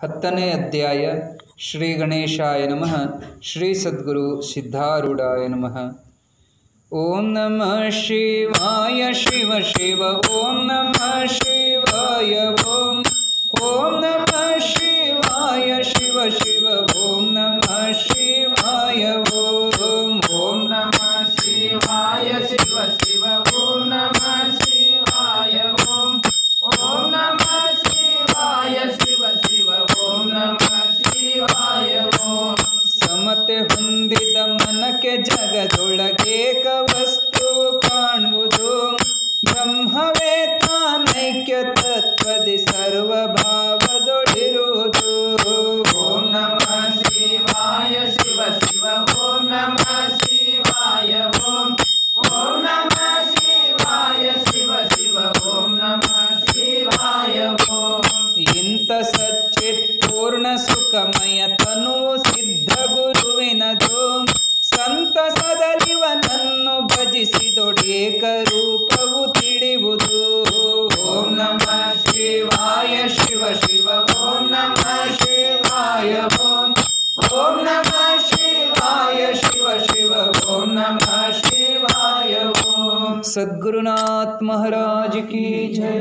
ಹತ್ತನೇ ಅಧ್ಯಾಯ ಶ್ರೀ ಗಣೇಶಾಯ ನಮಃ ಶ್ರೀ ಸದ್ಗುರು ಸಿದ್ಧಾರೂಢಾಯ ನಮಃ ಓಂ ನಮಃ ಶಿವಾಯ ಶಿವ ಶಿವ ಓಂ ನಮಃ ಶಿವಾಯ ಓಂ ಓಂ ನಮಃ ಶಿವಾಯ ಶಿವ ಶಿವ ಓಂ ನಮಃ ಶಿವಾಯ ಓಂ ಓಂ ನಮಃ ಶಿವಾಯ ಶಿವ ಶಿವ ಓಂ ನಮಃ ಶಿವಾಯ ಓಂ ಓಂ ನಮಃ ಶಿವಾಯ ಶಿವ ಶಿವ ಓಂ ನಮಃ ಶಿವಾಯ ಓಂ ಸಮತೆ ಹೊಂದಿದ ಮನಕ್ಕೆ ಜಗದೊಳಗೇಕ ವಸ್ತು ಕಾಣುವುದು ಬ್ರಹ್ಮವೇ ತಾನೈಕ್ಯ ತತ್ವದಿ ಸರ್ವಭಾವದೊಳಿರುವುದು ಓಂ ನಮಃ ಶಿವಾಯ ಶಿವ ಶಿವ ಓಂ ನಮಃ ಶಿವಾಯ ಓಂ ಓಂ ನಮಃ ಶಿವಾಯ ಶಿವ ಶಿವ ಓಂ ನಮಃ ಶಿವಾಯ ಓಂ ಇಂಥ ಸಚ್ಚಿತ್ ಪೂರ್ಣ ಸುಖಮಯ ತನುವು ಸಿದ್ಧ ಗುರುವಿನದು ಸಂತಸದಲಿವನನ್ನು ಭಜಿಸಿದೊಡೇಕ ರೂಪವು ತಿಳಿಯುವುದು ಓಂ ನಮಃ ಶಿವಾಯ ಶಿವ ಶಿವ ಓಂ ನಮಃ ಶಿವಾಯ ಓಂ ಓಂ ನಮಃ ಶಿವಾಯ ಶಿವ ಶಿವ ಓಂ ನಮಃ ಶಿವಾಯ ಓಂ ಸದ್ಗುರುನಾಥ್ ಮಹಾರಾಜ್ ಕಿ ಜಯ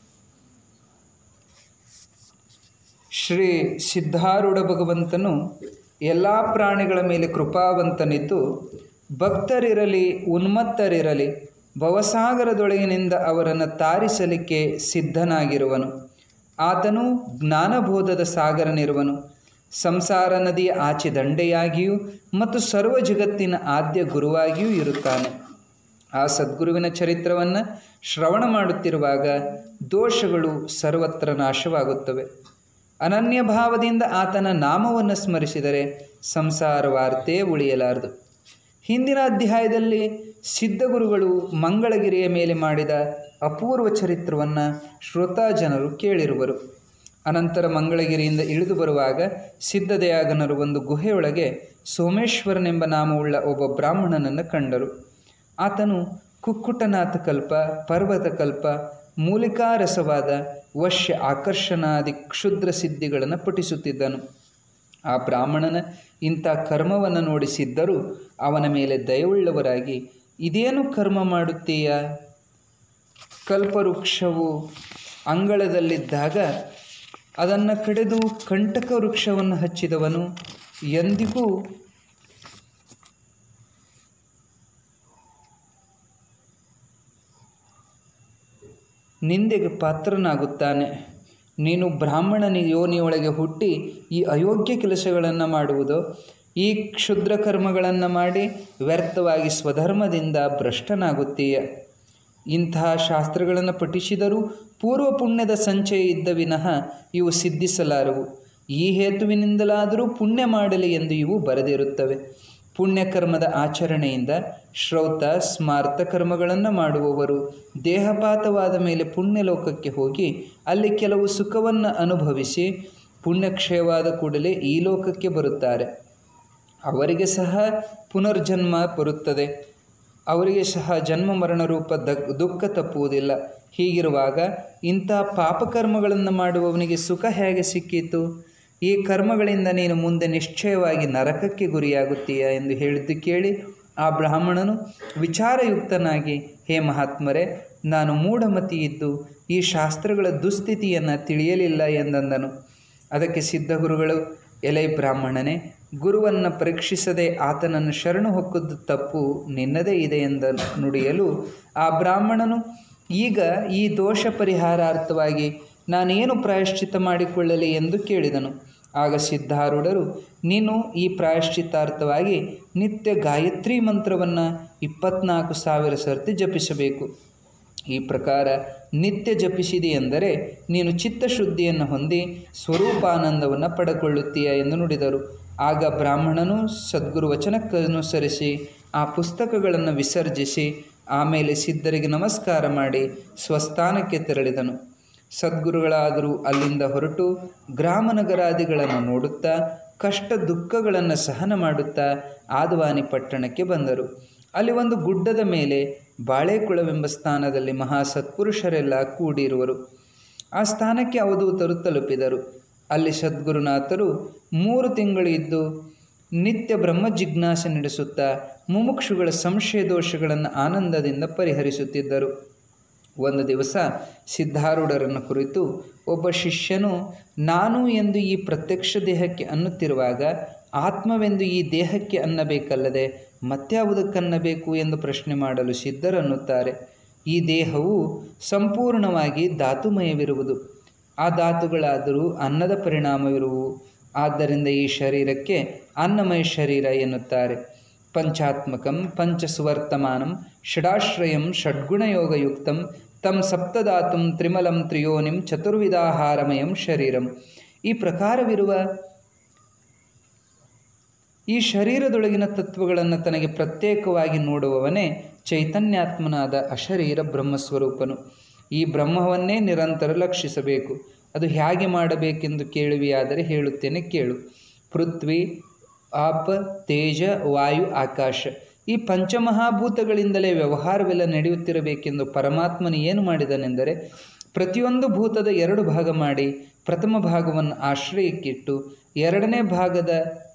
ಶ್ರೀ ಸಿದ್ಧಾರೂಢ ಭಗವಂತನು ಎಲ್ಲ ಪ್ರಾಣಿಗಳ ಮೇಲೆ ಕೃಪಾವಂತನಿದ್ದು ಭಕ್ತರಿರಲಿ ಉನ್ಮತ್ತರಿರಲಿ ಭವಸಾಗರದೊಳಗಿನಿಂದ ಅವರನ್ನು ತಾರಿಸಲಿಕ್ಕೆ ಸಿದ್ಧನಾಗಿರುವನು ಆತನು ಜ್ಞಾನಬೋಧದ ಸಾಗರನಿರುವನು ಸಂಸಾರ ನದಿಯ ಆಚೆ ದಂಡೆಯಾಗಿಯೂ ಮತ್ತು ಸರ್ವ ಜಗತ್ತಿನ ಆದ್ಯ ಗುರುವಾಗಿಯೂ ಇರುತ್ತಾನೆ ಆ ಸದ್ಗುರುವಿನ ಚರಿತ್ರವನ್ನು ಶ್ರವಣ ಮಾಡುತ್ತಿರುವಾಗ ದೋಷಗಳು ಸರ್ವತ್ರ ನಾಶವಾಗುತ್ತವೆ ಅನನ್ಯ ಭಾವದಿಂದ ಆತನ ನಾಮವನ್ನು ಸ್ಮರಿಸಿದರೆ ಸಂಸಾರ ವಾರ್ತೆ ಉಳಿಯಲಾರದು ಹಿಂದಿನ ಅಧ್ಯಾಯದಲ್ಲಿ ಸಿದ್ಧಗುರುಗಳು ಮಂಗಳಗಿರಿಯ ಮೇಲೆ ಮಾಡಿದ ಅಪೂರ್ವ ಚರಿತ್ರವನ್ನು ಶ್ರೋತಾ ಜನರು ಕೇಳಿರುವರು ಅನಂತರ ಮಂಗಳಗಿರಿಯಿಂದ ಇಳಿದು ಬರುವಾಗ ಸಿದ್ಧದಯಾಗನರು ಒಂದು ಗುಹೆಯೊಳಗೆ ಸೋಮೇಶ್ವರನೆಂಬ ನಾಮವುಳ್ಳ ಒಬ್ಬ ಬ್ರಾಹ್ಮಣನನ್ನು ಕಂಡರು ಆತನು ಕುಕ್ಕುಟನಾಥ ಕಲ್ಪ ಪರ್ವತ ಕಲ್ಪ ಮೂಲಿಕಾರಸವಾದ ವಶ್ಯ ಆಕರ್ಷಣಾದಿ ಕ್ಷುದ್ರ ಸಿದ್ಧಿಗಳನ್ನು ಪಠಿಸುತ್ತಿದ್ದನು ಆ ಬ್ರಾಹ್ಮಣನ ಇಂಥ ಕರ್ಮವನ್ನು ನೋಡಿಸಿದ್ದರೂ ಅವನ ಮೇಲೆ ದಯವುಳ್ಳವರಾಗಿ ಇದೇನು ಕರ್ಮ ಮಾಡುತ್ತೀಯ ಕಲ್ಪವೃಕ್ಷವು ಅಂಗಳದಲ್ಲಿದ್ದಾಗ ಅದನ್ನು ಕಡೆದು ಕಂಟಕ ವೃಕ್ಷವನ್ನು ಹಚ್ಚಿದವನು ಎಂದಿಗೂ ನಿಂದೆಗೆ ಪಾತ್ರನಾಗುತ್ತಾನೆ ನೀನು ಬ್ರಾಹ್ಮಣನ ಯೋನಿಯೊಳಗೆ ಹುಟ್ಟಿ ಈ ಅಯೋಗ್ಯ ಕೆಲಸಗಳನ್ನು ಮಾಡುವುದು ಈ ಕ್ಷುದ್ರ ಕರ್ಮಗಳನ್ನು ಮಾಡಿ ವ್ಯರ್ಥವಾಗಿ ಸ್ವಧರ್ಮದಿಂದ ಭ್ರಷ್ಟನಾಗುತ್ತೀಯ ಇಂತಹ ಶಾಸ್ತ್ರಗಳನ್ನು ಪಠಿಸಿದರೂ ಪೂರ್ವ ಪುಣ್ಯದ ಸಂಚಯ ಇದ್ದ ವಿನಃ ಇವು ಸಿದ್ಧಿಸಲಾರವು ಈ ಹೇತುವಿನಿಂದಲಾದರೂ ಪುಣ್ಯ ಮಾಡಲಿ ಎಂದು ಇವು ಬರೆದಿರುತ್ತವೆ ಪುಣ್ಯಕರ್ಮದ ಆಚರಣೆಯಿಂದ ಶ್ರೌತ ಸ್ಮಾರ್ಥ ಕರ್ಮಗಳನ್ನು ಮಾಡುವವರು ದೇಹಪಾತವಾದ ಮೇಲೆ ಪುಣ್ಯಲೋಕಕ್ಕೆ ಹೋಗಿ ಅಲ್ಲಿ ಕೆಲವು ಸುಖವನ್ನು ಅನುಭವಿಸಿ ಪುಣ್ಯಕ್ಷಯವಾದ ಕೂಡಲೇ ಈ ಲೋಕಕ್ಕೆ ಬರುತ್ತಾರೆ ಅವರಿಗೆ ಸಹ ಪುನರ್ಜನ್ಮ ಬರುತ್ತದೆ ಅವರಿಗೆ ಸಹ ಜನ್ಮ ಮರಣ ರೂಪ ದಗ್ ದುಃಖ ತಪ್ಪುವುದಿಲ್ಲ ಹೀಗಿರುವಾಗ ಇಂಥ ಪಾಪಕರ್ಮಗಳನ್ನು ಮಾಡುವವನಿಗೆ ಸುಖ ಹೇಗೆ ಸಿಕ್ಕಿತು ಈ ಕರ್ಮಗಳಿಂದ ನೀನು ಮುಂದೆ ನಿಶ್ಚಯವಾಗಿ ನರಕಕ್ಕೆ ಗುರಿಯಾಗುತ್ತೀಯ ಎಂದು ಹೇಳಿದ್ದು ಕೇಳಿ ಆ ಬ್ರಾಹ್ಮಣನು ವಿಚಾರಯುಕ್ತನಾಗಿ ಹೇ ಮಹಾತ್ಮರೇ ನಾನು ಮೂಢಮತಿ ಇದ್ದು ಈ ಶಾಸ್ತ್ರಗಳ ದುಸ್ಥಿತಿಯನ್ನು ತಿಳಿಯಲಿಲ್ಲ ಎಂದಂದನು ಅದಕ್ಕೆ ಸಿದ್ಧಗುರುಗಳು ಎಲೈ ಬ್ರಾಹ್ಮಣನೇ ಗುರುವನ್ನು ಪರೀಕ್ಷಿಸದೆ ಆತನನ್ನು ಶರಣು ಹೊಕ್ಕದ್ದು ತಪ್ಪು ನಿನ್ನದೇ ಇದೆ ಎಂದ ನುಡಿಯಲು ಆ ಬ್ರಾಹ್ಮಣನು ಈಗ ಈ ದೋಷ ಪರಿಹಾರಾರ್ಥವಾಗಿ ನಾನೇನು ಪ್ರಾಯಶ್ಚಿತ್ತ ಮಾಡಿಕೊಳ್ಳಲಿ ಎಂದು ಕೇಳಿದನು ಆಗ ಸಿದ್ಧಾರೂಢರು ನೀನು ಈ ಪ್ರಾಯಶ್ಚಿತ್ತಾರ್ಥವಾಗಿ ನಿತ್ಯ ಗಾಯತ್ರಿ ಮಂತ್ರವನ್ನು ಇಪ್ಪತ್ನಾಲ್ಕು ಸಾವಿರ ಸರ್ತಿ ಜಪಿಸಬೇಕು ಈ ಪ್ರಕಾರ ನಿತ್ಯ ಜಪಿಸಿದೆ ಎಂದರೆ ನೀನು ಚಿತ್ತಶುದ್ಧಿಯನ್ನು ಹೊಂದಿ ಸ್ವರೂಪಾನಂದವನ್ನು ಪಡೆದುಕೊಳ್ಳುತ್ತೀಯ ಎಂದು ನುಡಿದರು ಆಗ ಬ್ರಾಹ್ಮಣನು ಸದ್ಗುರು ವಚನಕ್ಕನುಸರಿಸಿ ಆ ಪುಸ್ತಕಗಳನ್ನು ವಿಸರ್ಜಿಸಿ ಆಮೇಲೆ ಸಿದ್ಧರಿಗೆ ನಮಸ್ಕಾರ ಮಾಡಿ ಸ್ವಸ್ಥಾನಕ್ಕೆ ತೆರಳಿದನು ಸದ್ಗುರುಗಳಾದರೂ ಅಲ್ಲಿಂದ ಹೊರಟು ಗ್ರಾಮನಗರಾದಿಗಳನ್ನು ನೋಡುತ್ತಾ ಕಷ್ಟ ದುಃಖಗಳನ್ನು ಸಹನ ಮಾಡುತ್ತಾ ಆದವಾನಿ ಪಟ್ಟಣಕ್ಕೆ ಬಂದರು ಅಲ್ಲಿ ಒಂದು ಗುಡ್ಡದ ಮೇಲೆ ಬಾಳೆಕುಳವೆಂಬ ಸ್ಥಾನದಲ್ಲಿ ಮಹಾ ಸತ್ಪುರುಷರೆಲ್ಲ ಕೂಡಿರುವರು ಆ ಸ್ಥಾನಕ್ಕೆ ಅವಧೂತರು ತಲುಪಿದರು ಅಲ್ಲಿ ಸದ್ಗುರುನಾಥರು ಮೂರು ತಿಂಗಳು ಇದ್ದು ನಿತ್ಯ ಬ್ರಹ್ಮ ಜಿಜ್ಞಾಸೆ ನಡೆಸುತ್ತಾ ಮುಮುಕ್ಷುಗಳ ಸಂಶಯ ದೋಷಗಳನ್ನು ಆನಂದದಿಂದ ಪರಿಹರಿಸುತ್ತಿದ್ದರು ಒಂದು ದಿವಸ ಸಿದ್ಧಾರೂಢರನ್ನು ಕುರಿತು ಒಬ್ಬ ಶಿಷ್ಯನು ನಾನು ಎಂದು ಈ ಪ್ರತ್ಯಕ್ಷ ದೇಹಕ್ಕೆ ಅನ್ನುತ್ತಿರುವಾಗ ಆತ್ಮವೆಂದು ಈ ದೇಹಕ್ಕೆ ಅನ್ನಬೇಕಲ್ಲದೆ ಮತ್ಯಾವುದಕ್ಕನ್ನಬೇಕು ಎಂದು ಪ್ರಶ್ನೆ ಮಾಡಲು ಸಿದ್ಧರನ್ನುತ್ತಾರೆ ಈ ದೇಹವು ಸಂಪೂರ್ಣವಾಗಿ ಧಾತುಮಯವಿರುವುದು ಆ ಧಾತುಗಳಾದರೂ ಅನ್ನದ ಪರಿಣಾಮವಿರುವು ಆದ್ದರಿಂದ ಈ ಶರೀರಕ್ಕೆ ಅನ್ನಮಯ ಶರೀರ ಎನ್ನುತ್ತಾರೆ ಪಂಚಾತ್ಮಕಂ ಪಂಚಸುವರ್ತಮಾನಂ ಷಡಾಶ್ರಯಂ ಷಡ್ಗುಣಯೋಗಯುಕ್ತಂ ತಂ ಸಪ್ತಧಾತುಂ ತ್ರಿಮಲಂ ತ್ರಿಯೋನಿಂ ಚತುರ್ವಿಧಾಹಾರಮಯಂ ಶರೀರಂ ಈ ಪ್ರಕಾರವಿರುವ ಈ ಶರೀರದೊಳಗಿನ ತತ್ವಗಳನ್ನು ತನಗೆ ಪ್ರತ್ಯೇಕವಾಗಿ ನೋಡುವವನೇ ಚೈತನ್ಯಾತ್ಮನಾದ ಅಶರೀರ ಬ್ರಹ್ಮಸ್ವರೂಪನು ಈ ಬ್ರಹ್ಮವನ್ನೇ ನಿರಂತರ ಲಕ್ಷಿಸಬೇಕು ಅದು ಹೇಗೆ ಮಾಡಬೇಕೆಂದು ಕೇಳುವಿಯಾದರೆ ಹೇಳುತ್ತೇನೆ ಕೇಳು ಪೃಥ್ವಿ ಆಪ ತೇಜ ವಾಯು ಆಕಾಶ ಈ ಪಂಚಮಹಾಭೂತಗಳಿಂದಲೇ ವ್ಯವಹಾರವೆಲ್ಲ ನಡೆಯುತ್ತಿರಬೇಕೆಂದು ಪರಮಾತ್ಮನು ಏನು ಮಾಡಿದನೆಂದರೆ ಪ್ರತಿಯೊಂದು ಭೂತದ ಎರಡು ಭಾಗ ಮಾಡಿ ಪ್ರಥಮ ಭಾಗವನ್ನು ಆಶ್ರಯಕ್ಕಿಟ್ಟು ಎರಡನೇ ಭಾಗದ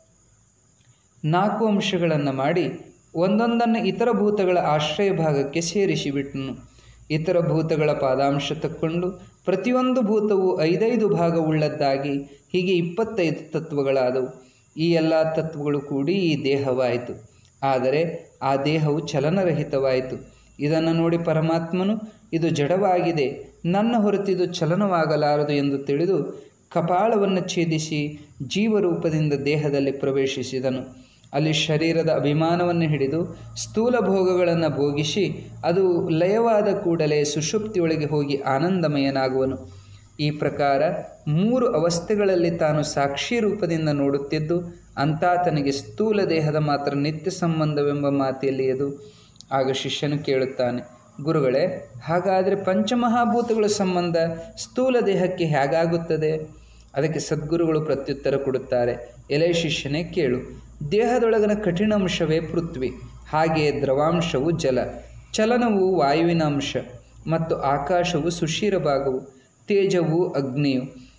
ನಾಲ್ಕು ಅಂಶಗಳನ್ನು ಮಾಡಿ ಒಂದೊಂದನ್ನು ಇತರ ಭೂತಗಳ ಆಶ್ರಯ ಭಾಗಕ್ಕೆ ಸೇರಿಸಿಬಿಟ್ಟನು ಇತರ ಭೂತಗಳ ಪಾದಾಂಶ ತಕ್ಕೊಂಡು ಪ್ರತಿಯೊಂದು ಭೂತವು ಐದೈದು ಭಾಗ ಉಳ್ಳದ್ದಾಗಿ ಹೀಗೆ ಇಪ್ಪತ್ತೈದು ತತ್ವಗಳಾದವು ಈ ಎಲ್ಲ ತತ್ವಗಳು ಕೂಡಿ ಈ ದೇಹವಾಯಿತು ಆದರೆ ಆ ದೇಹವು ಚಲನರಹಿತವಾಯಿತು ಇದನ್ನು ನೋಡಿ ಪರಮಾತ್ಮನು ಇದು ಜಡವಾಗಿದೆ ನನ್ನ ಹೊರತಿದು ಚಲನವಾಗಲಾರದು ಎಂದು ತಿಳಿದು ಕಪಾಳವನ್ನು ಛೇದಿಸಿ ಜೀವರೂಪದಿಂದ ದೇಹದಲ್ಲಿ ಪ್ರವೇಶಿಸಿದನು ಅಲ್ಲಿ ಶರೀರದ ಅಭಿಮಾನವನ್ನು ಹಿಡಿದು ಸ್ಥೂಲ ಭೋಗಗಳನ್ನು ಭೋಗಿಸಿ ಅದು ಲಯವಾದ ಕೂಡಲೇ ಸುಷುಪ್ತಿಯೊಳಗೆ ಹೋಗಿ ಆನಂದಮಯನಾಗುವನು ಈ ಪ್ರಕಾರ ಮೂರು ಅವಸ್ಥೆಗಳಲ್ಲಿ ತಾನು ಸಾಕ್ಷಿ ರೂಪದಿಂದ ನೋಡುತ್ತಿದ್ದು ಅಂತಾತನಿಗೆ ಸ್ಥೂಲ ದೇಹದ ಮಾತ್ರ ನಿತ್ಯ ಸಂಬಂಧವೆಂಬ ಮಾತೆಯಲ್ಲಿಯದು ಆಗ ಶಿಷ್ಯನು ಕೇಳುತ್ತಾನೆ ಗುರುಗಳೇ ಹಾಗಾದರೆ ಪಂಚಮಹಾಭೂತಗಳ ಸಂಬಂಧ ಸ್ಥೂಲ ದೇಹಕ್ಕೆ ಹೇಗಾಗುತ್ತದೆ ಅದಕ್ಕೆ ಸದ್ಗುರುಗಳು ಪ್ರತ್ಯುತ್ತರ ಕೊಡುತ್ತಾರೆ ಎಲೆ ಶಿಷ್ಯನೇ ಕೇಳು ದೇಹದೊಳಗಿನ ಕಠಿಣ ಅಂಶವೇ ಪೃಥ್ವಿ ಹಾಗೆಯೇ ದ್ರವಾಂಶವು ಜಲ ಚಲನವು ವಾಯುವಿನ ಅಂಶ ಮತ್ತು ಆಕಾಶವು ಸುಶೀರ ಭಾಗವು ತೇಜವು ಅಗ್ನಿಯು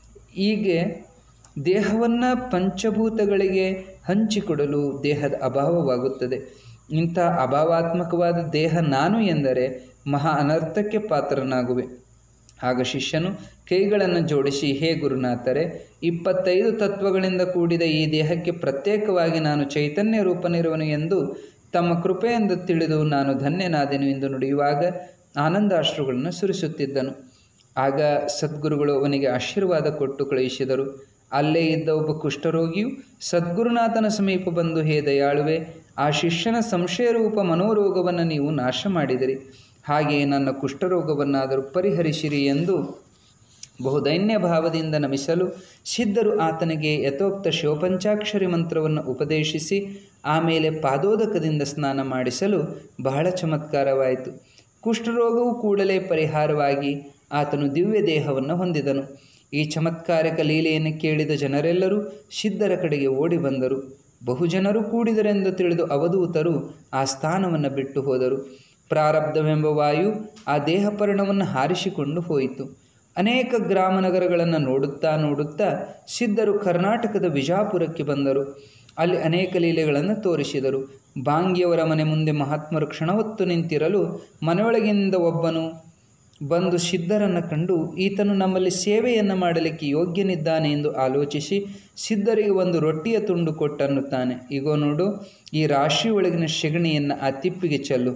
ಹೀಗೆ ದೇಹವನ್ನು ಪಂಚಭೂತಗಳಿಗೆ ಹಂಚಿಕೊಡಲು ದೇಹದ ಅಭಾವವಾಗುತ್ತದೆ ಇಂಥ ಅಭಾವಾತ್ಮಕವಾದ ದೇಹ ನಾನು ಎಂದರೆ ಮಹಾ ಅನರ್ಥಕ್ಕೆ ಪಾತ್ರನಾಗುವೆ ಆಗ ಶಿಷ್ಯನು ಕೈಗಳನ್ನು ಜೋಡಿಸಿ ಹೇ ಗುರುನಾಥರೆ ಇಪ್ಪತ್ತೈದು ತತ್ವಗಳಿಂದ ಕೂಡಿದ ಈ ದೇಹಕ್ಕೆ ಪ್ರತ್ಯೇಕವಾಗಿ ನಾನು ಚೈತನ್ಯ ರೂಪನಿರುವನು ಎಂದು ತಮ್ಮ ಕೃಪೆಯಿಂದ ತಿಳಿದು ನಾನು ಧನ್ಯನಾದೆನು ಎಂದು ನುಡಿಯುವಾಗ ಆನಂದಾಶ್ರುಗಳನ್ನು ಸುರಿಸುತ್ತಿದ್ದನು ಆಗ ಸದ್ಗುರುಗಳು ಅವನಿಗೆ ಆಶೀರ್ವಾದ ಕೊಟ್ಟು ಕಳುಹಿಸಿದರು ಅಲ್ಲೇ ಇದ್ದ ಒಬ್ಬ ಕುಷ್ಠರೋಗಿಯು ಸದ್ಗುರುನಾಥನ ಸಮೀಪ ಬಂದು ಹೇ ದಯಾಳುವೆ ಆ ಶಿಷ್ಯನ ಸಂಶಯರೂಪ ಮನೋರೋಗವನ್ನು ನೀವು ನಾಶ ಮಾಡಿದಿರಿ ಹಾಗೆಯೇ ನನ್ನ ಕುಷ್ಠರೋಗವನ್ನಾದರೂ ಪರಿಹರಿಸಿರಿ ಎಂದು ಬಹುದೈನ್ಯ ಭಾವದಿಂದ ನಮಿಸಲು ಸಿದ್ಧರು ಆತನಿಗೆ ಯಥೋಕ್ತ ಶಿವಪಂಚಾಕ್ಷರಿ ಮಂತ್ರವನ್ನು ಉಪದೇಶಿಸಿ ಆಮೇಲೆ ಪಾದೋದಕದಿಂದ ಸ್ನಾನ ಮಾಡಿಸಲು ಬಹಳ ಚಮತ್ಕಾರವಾಯಿತು ಕುಷ್ಠರೋಗವು ಕೂಡಲೇ ಪರಿಹಾರವಾಗಿ ಆತನು ದಿವ್ಯ ದೇಹವನ್ನು ಹೊಂದಿದನು ಈ ಚಮತ್ಕಾರಕ ಲೀಲೆಯನ್ನು ಕೇಳಿದ ಜನರೆಲ್ಲರೂ ಸಿದ್ಧರ ಕಡೆಗೆ ಓಡಿ ಬಂದರು ಬಹುಜನರು ಕೂಡಿದರೆಂದು ತಿಳಿದು ಅವಧೂತರು ಆ ಸ್ಥಾನವನ್ನು ಬಿಟ್ಟು ಹೋದರು ಪ್ರಾರಬ್ಧವೆಂಬ ವಾಯು ಆ ದೇಹಪರ್ಣವನ್ನು ಹಾರಿಸಿಕೊಂಡು ಹೋಯಿತು ಅನೇಕ ಗ್ರಾಮ ನಗರಗಳನ್ನು ನೋಡುತ್ತಾ ನೋಡುತ್ತಾ ಸಿದ್ಧರು ಕರ್ನಾಟಕದ ವಿಜಾಪುರಕ್ಕೆ ಬಂದರು ಅಲ್ಲಿ ಅನೇಕ ಲೀಲೆಗಳನ್ನು ತೋರಿಸಿದರು ಬಾಂಗಿಯವರ ಮನೆ ಮುಂದೆ ಮಹಾತ್ಮರು ಕ್ಷಣವತ್ತು ನಿಂತಿರಲು ಮನೆಯೊಳಗಿಂದ ಒಬ್ಬನು ಬಂದು ಸಿದ್ಧರನ್ನು ಕಂಡು ಈತನು ನಮ್ಮಲ್ಲಿ ಸೇವೆಯನ್ನು ಮಾಡಲಿಕ್ಕೆ ಯೋಗ್ಯನಿದ್ದಾನೆ ಎಂದು ಆಲೋಚಿಸಿ ಸಿದ್ಧರಿಗೆ ಒಂದು ರೊಟ್ಟಿಯ ತುಂಡು ಕೊಟ್ಟನ್ನುತ್ತಾನೆ ಈಗೋ ನೋಡು ಈ ರಾಶಿ ಒಳಗಿನ ಸೆಗಣಿಯನ್ನು ಆ ತಿಪ್ಪಿಗೆ ಚೆಲ್ಲು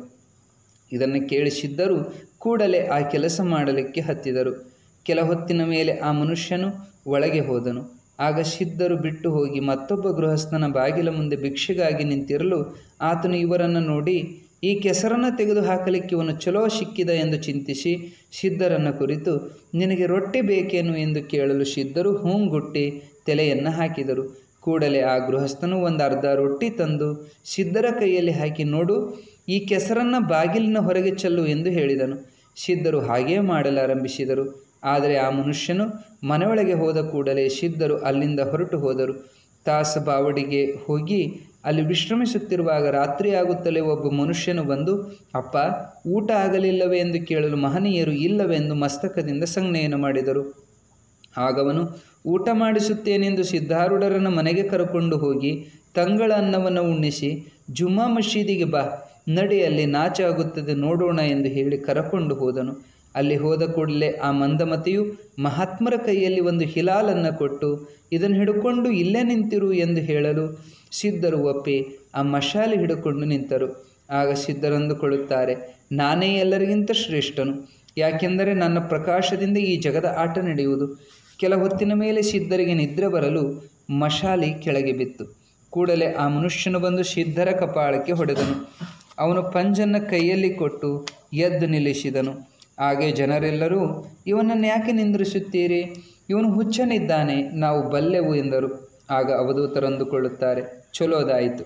ಇದನ್ನು ಕೇಳಿ ಸಿದ್ಧರು ಕೂಡಲೇ ಆ ಕೆಲಸ ಮಾಡಲಿಕ್ಕೆ ಹತ್ತಿದರು ಕೆಲ ಹೊತ್ತಿನ ಮೇಲೆ ಆ ಮನುಷ್ಯನು ಒಳಗೆ ಹೋದನು ಆಗ ಸಿದ್ಧರು ಬಿಟ್ಟು ಹೋಗಿ ಮತ್ತೊಬ್ಬ ಗೃಹಸ್ಥನ ಬಾಗಿಲ ಮುಂದೆ ಭಿಕ್ಷೆಗಾಗಿ ನಿಂತಿರಲು ಆತನು ಇವರನ್ನು ನೋಡಿ ಈ ಕೆಸರನ್ನು ತೆಗೆದು ಹಾಕಲಿಕ್ಕೆ ಇವನು ಚಲೋ ಸಿಕ್ಕಿದ ಎಂದು ಚಿಂತಿಸಿ ಸಿದ್ಧರನ್ನು ಕುರಿತು ನಿನಗೆ ರೊಟ್ಟಿ ಬೇಕೇನು ಎಂದು ಕೇಳಲು ಸಿದ್ಧರು ಹೂಂಗುಟ್ಟಿ ತಲೆಯನ್ನು ಹಾಕಿದರು ಕೂಡಲೇ ಆ ಗೃಹಸ್ಥನು ಒಂದು ಅರ್ಧ ರೊಟ್ಟಿ ತಂದು ಸಿದ್ಧರ ಕೈಯಲ್ಲಿ ಹಾಕಿ ನೋಡು ಈ ಕೆಸರನ್ನು ಬಾಗಿಲಿನ ಹೊರಗೆ ಚೆಲ್ಲು ಎಂದು ಹೇಳಿದನು ಸಿದ್ಧರು ಹಾಗೆಯೇ ಮಾಡಲಾರಂಭಿಸಿದರು ಆದರೆ ಆ ಮನುಷ್ಯನು ಮನೆಯೊಳಗೆ ಹೋದ ಕೂಡಲೇ ಸಿದ್ಧರು ಅಲ್ಲಿಂದ ಹೊರಟು ಹೋದರು ತಾಸ ಬಾವಡಿಗೆ ಹೋಗಿ ಅಲ್ಲಿ ವಿಶ್ರಮಿಸುತ್ತಿರುವಾಗ ರಾತ್ರಿಯಾಗುತ್ತಲೇ ಒಬ್ಬ ಮನುಷ್ಯನು ಬಂದು ಅಪ್ಪ ಊಟ ಆಗಲಿಲ್ಲವೇ ಎಂದು ಕೇಳಲು ಮಹನೀಯರು ಇಲ್ಲವೆಂದು ಮಸ್ತಕದಿಂದ ಸಂಜ್ಞೆಯನ್ನು ಮಾಡಿದರು ಆಗವನು ಊಟ ಮಾಡಿಸುತ್ತೇನೆಂದು ಸಿದ್ಧಾರೂಢರನ್ನು ಮನೆಗೆ ಕರಕೊಂಡು ಹೋಗಿ ತಂಗಳ ಅನ್ನವನ್ನು ಉಣ್ಣಿಸಿ ಜುಮ್ಮಾ ಮಸೀದಿಗೆ ಬಾ ನಡೆಯಲ್ಲಿ ನಾಚ ಆಗುತ್ತದೆ ನೋಡೋಣ ಎಂದು ಹೇಳಿ ಕರಕೊಂಡು ಹೋದನು ಅಲ್ಲಿ ಹೋದ ಕೂಡಲೇ ಆ ಮಂದಮತಿಯು ಮಹಾತ್ಮರ ಕೈಯಲ್ಲಿ ಒಂದು ಹಿಲಾಲನ್ನು ಕೊಟ್ಟು ಇದನ್ನು ಹಿಡ್ಕೊಂಡು ಇಲ್ಲೇ ನಿಂತಿರು ಎಂದು ಹೇಳಲು ಸಿದ್ಧರು ಒಪ್ಪಿ ಆ ಮಶಾಲೆ ಹಿಡ್ಕೊಂಡು ನಿಂತರು ಆಗ ಸಿದ್ಧರಂದುಕೊಳ್ಳುತ್ತಾರೆ ನಾನೇ ಎಲ್ಲರಿಗಿಂತ ಶ್ರೇಷ್ಠನು ಯಾಕೆಂದರೆ ನನ್ನ ಪ್ರಕಾಶದಿಂದ ಈ ಜಗದ ಆಟ ನಡೆಯುವುದು ಕೆಲ ಹೊತ್ತಿನ ಮೇಲೆ ಸಿದ್ಧರಿಗೆ ನಿದ್ರೆ ಬರಲು ಮಶಾಲಿ ಕೆಳಗೆ ಬಿತ್ತು ಕೂಡಲೇ ಆ ಮನುಷ್ಯನು ಬಂದು ಸಿದ್ಧರ ಕಪಾಳಕ್ಕೆ ಹೊಡೆದನು ಅವನು ಪಂಜನ್ನು ಕೈಯಲ್ಲಿ ಕೊಟ್ಟು ಎದ್ದು ನಿಲ್ಲಿಸಿದನು ಹಾಗೆ ಜನರೆಲ್ಲರೂ ಇವನನ್ನು ಯಾಕೆ ನಿಂದ್ರಿಸುತ್ತೀರಿ ಇವನು ಹುಚ್ಚನಿದ್ದಾನೆ ನಾವು ಬಲ್ಲೆವು ಎಂದರು ಆಗ ಅವಧೂತರಂದುಕೊಳ್ಳುತ್ತಾರೆ ಚಲೋದಾಯಿತು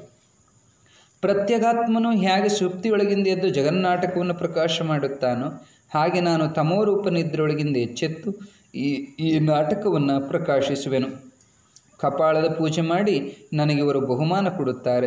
ಪ್ರತ್ಯಗಾತ್ಮನು ಹೇಗೆ ಸುಪ್ತಿಯೊಳಗಿಂದ ಎದ್ದು ಜಗನ್ನಾಟಕವನ್ನು ಪ್ರಕಾಶ ಮಾಡುತ್ತಾನೋ ಹಾಗೆ ನಾನು ತಮೋರೂಪ ನಿದ್ರೆಯೊಳಗಿಂದ ಎಚ್ಚೆತ್ತು ಈ ಈ ನಾಟಕವನ್ನು ಪ್ರಕಾಶಿಸುವೆನು ಕಪಾಳದ ಪೂಜೆ ಮಾಡಿ ನನಗೆ ಇವರು ಬಹುಮಾನ ಕೊಡುತ್ತಾರೆ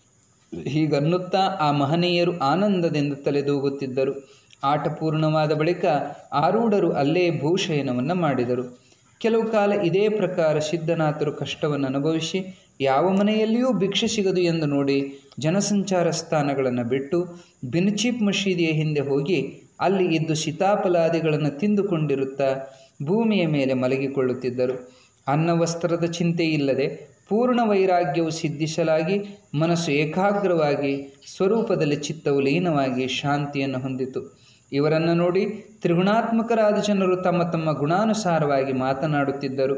ಹೀಗನ್ನುತ್ತಾ ಆ ಮಹನೀಯರು ಆನಂದದಿಂದ ತಲೆದೂಗುತ್ತಿದ್ದರು ಆಟ ಪೂರ್ಣವಾದ ಬಳಿಕ ಆರೂಢರು ಅಲ್ಲೇ ಭೂಶಯನವನ್ನು ಮಾಡಿದರು ಕೆಲವು ಕಾಲ ಇದೇ ಪ್ರಕಾರ ಸಿದ್ಧನಾಥರು ಕಷ್ಟವನ್ನು ಅನುಭವಿಸಿ ಯಾವ ಮನೆಯಲ್ಲಿಯೂ ಭಿಕ್ಷೆ ಸಿಗದು ಎಂದು ನೋಡಿ ಜನಸಂಚಾರ ಸ್ಥಾನಗಳನ್ನು ಬಿಟ್ಟು ಬಿನ್ಚೀಪ್ ಮಸೀದಿಯ ಹಿಂದೆ ಹೋಗಿ ಅಲ್ಲಿ ಇದ್ದು ಸೀತಾಫಲಾದಿಗಳನ್ನು ತಿಂದುಕೊಂಡಿರುತ್ತಾ ಭೂಮಿಯ ಮೇಲೆ ಮಲಗಿಕೊಳ್ಳುತ್ತಿದ್ದರು ಅನ್ನ ವಸ್ತ್ರದ ಚಿಂತೆ ಇಲ್ಲದೆ ಪೂರ್ಣ ವೈರಾಗ್ಯವು ಸಿದ್ಧಿಸಲಾಗಿ ಮನಸ್ಸು ಏಕಾಗ್ರವಾಗಿ ಸ್ವರೂಪದಲ್ಲಿ ಚಿತ್ತವು ಲೀನವಾಗಿ ಶಾಂತಿಯನ್ನು ಹೊಂದಿತು ಇವರನ್ನು ನೋಡಿ ತ್ರಿಗುಣಾತ್ಮಕರಾದ ಜನರು ತಮ್ಮ ತಮ್ಮ ಗುಣಾನುಸಾರವಾಗಿ ಮಾತನಾಡುತ್ತಿದ್ದರು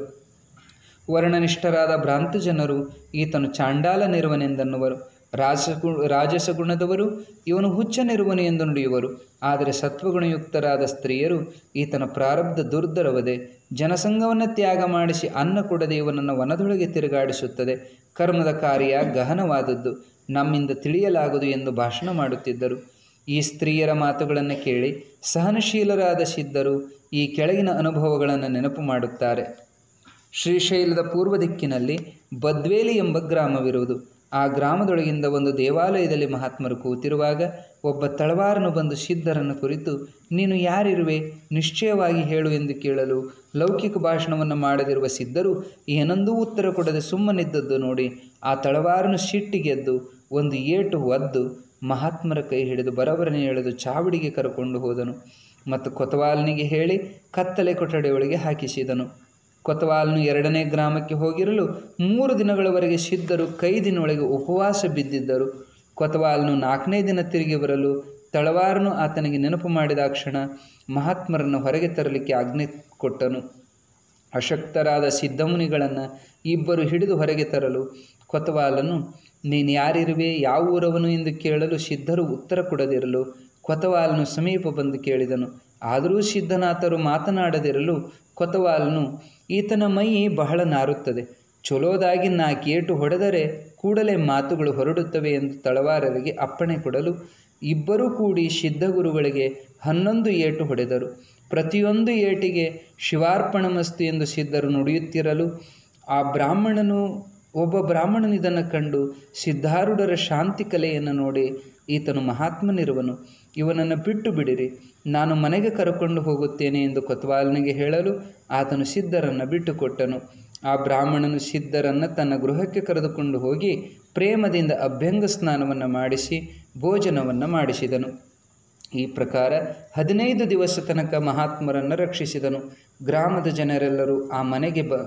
ವರ್ಣನಿಷ್ಠರಾದ ಭ್ರಾಂತ ಜನರು ಈತನು ಚಾಂಡಾಲ ನಿರುವನೆಂದನ್ನುವರು ರಾಜಸಗು ರಾಜಸಗುಣದವರು ಇವನು ಹುಚ್ಚನಿರುವನು ಎಂದು ನುಡಿಯುವರು ಆದರೆ ಸತ್ವಗುಣಯುಕ್ತರಾದ ಸ್ತ್ರೀಯರು ಈತನ ಪ್ರಾರಬ್ಧ ದುರ್ಧರವದೆ ಜನಸಂಘವನ್ನು ತ್ಯಾಗ ಮಾಡಿಸಿ ಅನ್ನ ಕೊಡದೆ ಇವನನ್ನು ವನದೊಳಗೆ ತಿರುಗಾಡಿಸುತ್ತದೆ ಕರ್ಮದ ಕಾರ್ಯ ಗಹನವಾದದ್ದು ನಮ್ಮಿಂದ ತಿಳಿಯಲಾಗದು ಎಂದು ಭಾಷಣ ಮಾಡುತ್ತಿದ್ದರು ಈ ಸ್ತ್ರೀಯರ ಮಾತುಗಳನ್ನು ಕೇಳಿ ಸಹನಶೀಲರಾದ ಸಿದ್ಧರು ಈ ಕೆಳಗಿನ ಅನುಭವಗಳನ್ನು ನೆನಪು ಮಾಡುತ್ತಾರೆ ಶ್ರೀಶೈಲದ ಪೂರ್ವ ದಿಕ್ಕಿನಲ್ಲಿ ಬದ್ವೇಲಿ ಎಂಬ ಗ್ರಾಮವಿರುವುದು ಆ ಗ್ರಾಮದೊಳಗಿಂದ ಒಂದು ದೇವಾಲಯದಲ್ಲಿ ಮಹಾತ್ಮರು ಕೂತಿರುವಾಗ ಒಬ್ಬ ತಳವಾರನು ಬಂದು ಸಿದ್ಧರನ್ನು ಕುರಿತು ನೀನು ಯಾರಿರುವೆ ನಿಶ್ಚಯವಾಗಿ ಹೇಳು ಎಂದು ಕೇಳಲು ಲೌಕಿಕ ಭಾಷಣವನ್ನು ಮಾಡದಿರುವ ಸಿದ್ಧರು ಏನೊಂದೂ ಉತ್ತರ ಕೊಡದೆ ಸುಮ್ಮನಿದ್ದದ್ದು ನೋಡಿ ಆ ತಳವಾರನು ಸಿಟ್ಟಿಗೆದ್ದು ಒಂದು ಏಟು ಒದ್ದು ಮಹಾತ್ಮರ ಕೈ ಹಿಡಿದು ಬರಬರನೆ ಎಳೆದು ಚಾವಡಿಗೆ ಕರಕೊಂಡು ಹೋದನು ಮತ್ತು ಕೊತವಾಲನಿಗೆ ಹೇಳಿ ಕತ್ತಲೆ ಕೊಠಡಿಯೊಳಗೆ ಹಾಕಿಸಿದನು ಕೊತವಾಲ್ನು ಎರಡನೇ ಗ್ರಾಮಕ್ಕೆ ಹೋಗಿರಲು ಮೂರು ದಿನಗಳವರೆಗೆ ಸಿದ್ಧರು ಕೈದಿನೊಳಗೆ ಉಪವಾಸ ಬಿದ್ದಿದ್ದರು ಕೊತವಾಲ್ನು ನಾಲ್ಕನೇ ದಿನ ತಿರುಗಿ ಬರಲು ತಳವಾರನು ಆತನಿಗೆ ನೆನಪು ಮಾಡಿದ ಕ್ಷಣ ಮಹಾತ್ಮರನ್ನು ಹೊರಗೆ ತರಲಿಕ್ಕೆ ಆಜ್ಞೆ ಕೊಟ್ಟನು ಅಶಕ್ತರಾದ ಸಿದ್ಧಮುನಿಗಳನ್ನು ಇಬ್ಬರು ಹಿಡಿದು ಹೊರಗೆ ತರಲು ಕೊತವಾಲನು ನೀನು ಯಾರಿರುವೆ ಯಾವ ಊರವನು ಎಂದು ಕೇಳಲು ಸಿದ್ಧರು ಉತ್ತರ ಕೊಡದಿರಲು ಕೊತವಾಲನು ಸಮೀಪ ಬಂದು ಕೇಳಿದನು ಆದರೂ ಸಿದ್ಧನಾಥರು ಮಾತನಾಡದಿರಲು ಕೊತವಾಲನು ಈತನ ಮೈ ಬಹಳ ನಾರುತ್ತದೆ ಚೊಲೋದಾಗಿ ನಾಲ್ಕೇಟು ಹೊಡೆದರೆ ಕೂಡಲೇ ಮಾತುಗಳು ಹೊರಡುತ್ತವೆ ಎಂದು ತಳವಾರರಿಗೆ ಅಪ್ಪಣೆ ಕೊಡಲು ಇಬ್ಬರೂ ಕೂಡಿ ಸಿದ್ಧಗುರುಗಳಿಗೆ ಹನ್ನೊಂದು ಏಟು ಹೊಡೆದರು ಪ್ರತಿಯೊಂದು ಏಟಿಗೆ ಶಿವಾರ್ಪಣಮಸ್ತು ಎಂದು ಸಿದ್ಧರು ನುಡಿಯುತ್ತಿರಲು ಆ ಬ್ರಾಹ್ಮಣನು ಒಬ್ಬ ಬ್ರಾಹ್ಮಣನು ಇದನ್ನು ಕಂಡು ಸಿದ್ಧಾರೂಢರ ಶಾಂತಿ ಕಲೆಯನ್ನು ನೋಡಿ ಈತನು ಮಹಾತ್ಮನಿರುವನು ಇವನನ್ನು ಬಿಟ್ಟು ಬಿಡಿರಿ ನಾನು ಮನೆಗೆ ಕರಕೊಂಡು ಹೋಗುತ್ತೇನೆ ಎಂದು ಕೊತ್ವಾಲನಿಗೆ ಹೇಳಲು ಆತನು ಸಿದ್ಧರನ್ನು ಬಿಟ್ಟುಕೊಟ್ಟನು ಆ ಬ್ರಾಹ್ಮಣನು ಸಿದ್ಧರನ್ನು ತನ್ನ ಗೃಹಕ್ಕೆ ಕರೆದುಕೊಂಡು ಹೋಗಿ ಪ್ರೇಮದಿಂದ ಅಭ್ಯಂಗ ಸ್ನಾನವನ್ನು ಮಾಡಿಸಿ ಭೋಜನವನ್ನು ಮಾಡಿಸಿದನು ಈ ಪ್ರಕಾರ ಹದಿನೈದು ದಿವಸ ತನಕ ಮಹಾತ್ಮರನ್ನು ರಕ್ಷಿಸಿದನು ಗ್ರಾಮದ ಜನರೆಲ್ಲರೂ ಆ ಮನೆಗೆ ಬ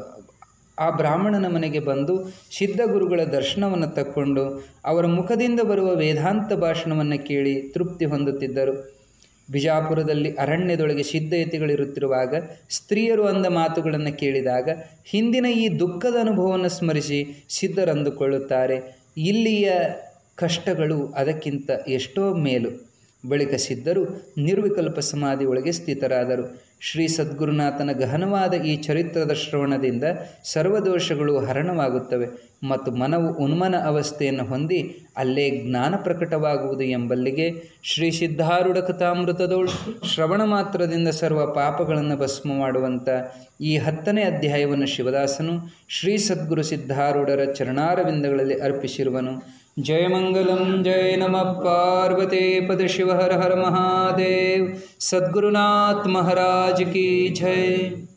ಆ ಬ್ರಾಹ್ಮಣನ ಮನೆಗೆ ಬಂದು ಸಿದ್ಧ ಗುರುಗಳ ದರ್ಶನವನ್ನು ತಕ್ಕೊಂಡು ಅವರ ಮುಖದಿಂದ ಬರುವ ವೇದಾಂತ ಭಾಷಣವನ್ನು ಕೇಳಿ ತೃಪ್ತಿ ಹೊಂದುತ್ತಿದ್ದರು ಬಿಜಾಪುರದಲ್ಲಿ ಅರಣ್ಯದೊಳಗೆ ಸಿದ್ಧಯತಿಗಳಿರುತ್ತಿರುವಾಗ ಸ್ತ್ರೀಯರು ಅಂದ ಮಾತುಗಳನ್ನು ಕೇಳಿದಾಗ ಹಿಂದಿನ ಈ ದುಃಖದ ಅನುಭವವನ್ನು ಸ್ಮರಿಸಿ ಸಿದ್ಧರಂದುಕೊಳ್ಳುತ್ತಾರೆ ಇಲ್ಲಿಯ ಕಷ್ಟಗಳು ಅದಕ್ಕಿಂತ ಎಷ್ಟೋ ಮೇಲು ಬಳಿಕ ಸಿದ್ಧರು ನಿರ್ವಿಕಲ್ಪ ಸಮಾಧಿಯೊಳಗೆ ಸ್ಥಿತರಾದರು ಶ್ರೀ ಸದ್ಗುರುನಾಥನ ಗಹನವಾದ ಈ ಚರಿತ್ರದ ಶ್ರವಣದಿಂದ ಸರ್ವದೋಷಗಳು ಹರಣವಾಗುತ್ತವೆ ಮತ್ತು ಮನವು ಉನ್ಮನ ಅವಸ್ಥೆಯನ್ನು ಹೊಂದಿ ಅಲ್ಲೇ ಜ್ಞಾನ ಪ್ರಕಟವಾಗುವುದು ಎಂಬಲ್ಲಿಗೆ ಶ್ರೀ ಸಿದ್ಧಾರೂಢ ಕಥಾಮೃತದೋಳು ಶ್ರವಣ ಮಾತ್ರದಿಂದ ಸರ್ವ ಪಾಪಗಳನ್ನು ಭಸ್ಮ ಮಾಡುವಂಥ ಈ ಹತ್ತನೇ ಅಧ್ಯಾಯವನ್ನು ಶಿವದಾಸನು ಶ್ರೀ ಸದ್ಗುರು ಸಿದ್ಧಾರೂಢರ ಚರಣಾರವಿಂದಗಳಲ್ಲಿ ಅರ್ಪಿಸಿರುವನು जय मंगलम जय नमः पार्वते पद शिव हर हर महादेव सद्गुरुनाथ महाराज की जय